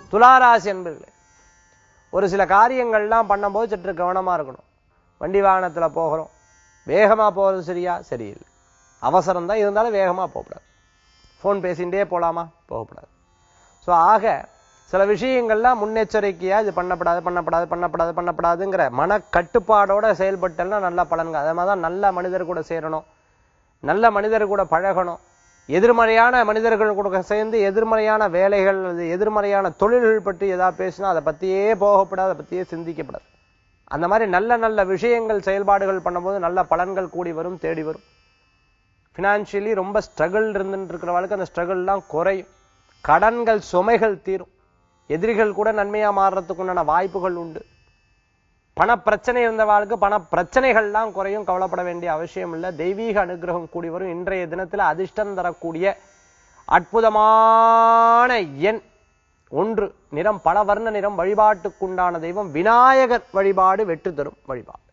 துளாராசி என்பர்களே ஒரு சில காரியங்கள்லாம் பண்ணும்போது சற்று கவனமா இருக்கணும் வண்டி வாகனத்துல போகிறோம் வேகமா போறது சரியா சரியில்லை அவசரம் தான் இருந்தாலும் வேகமா போகக்கூடாது ஃபோன் பேசிகிட்டே போலாமா போகக்கூடாது ஸோ ஆக சில விஷயங்கள்லாம் முன்னெச்சரிக்கையா இது பண்ணப்படாது பண்ணப்படாது பண்ணப்படாது பண்ணப்படாதுங்கிற மன கட்டுப்பாடோட செயல்பட்டல்னா நல்ல பலன்கள் அதே மாதிரி தான் நல்ல மனிதர் கூட சேரணும் நல்ல மனிதர் கூட பழகணும் எதிர்மறையான மனிதர்கள் கூட சேர்ந்து எதிர்மறையான வேலைகள் அல்லது எதிர்மறையான தொழில்கள் பற்றி ஏதாவது பேசினா அதை பத்தியே போகப்படாது அதை பத்தியே சிந்திக்கப்படாது அந்த மாதிரி நல்ல நல்ல விஷயங்கள் செயல்பாடுகள் பண்ணும்போது நல்ல பலன்கள் கூடி வரும் தேடி வரும் ஃபினான்ஷியலி ரொம்ப ஸ்ட்ரகிள் இருந்துட்டு இருக்கிறவளுக்கு அந்த ஸ்ட்ரகிள்லாம் குறையும் கடன்கள் சுமைகள் தீரும் எதிரிகள் கூட நன்மையா மாறுறதுக்கு உண்டான வாய்ப்புகள் உண்டு பண பிரச்சனை இருந்தவாளுக்கு பண பிரச்சனைகள்லாம் குறையும் கவலைப்பட வேண்டிய அவசியம் இல்லை தெய்வீக அனுகிரகம் கூடி வரும் இன்றைய தினத்துல அதிர்ஷ்டம் தரக்கூடிய அற்புதமான எண் ஒன்று நிறம் பல வர்ண நிறம் வழிபாட்டுக்குண்டான தெய்வம் விநாயகர் வழிபாடு வெற்றி தரும் வழிபாடு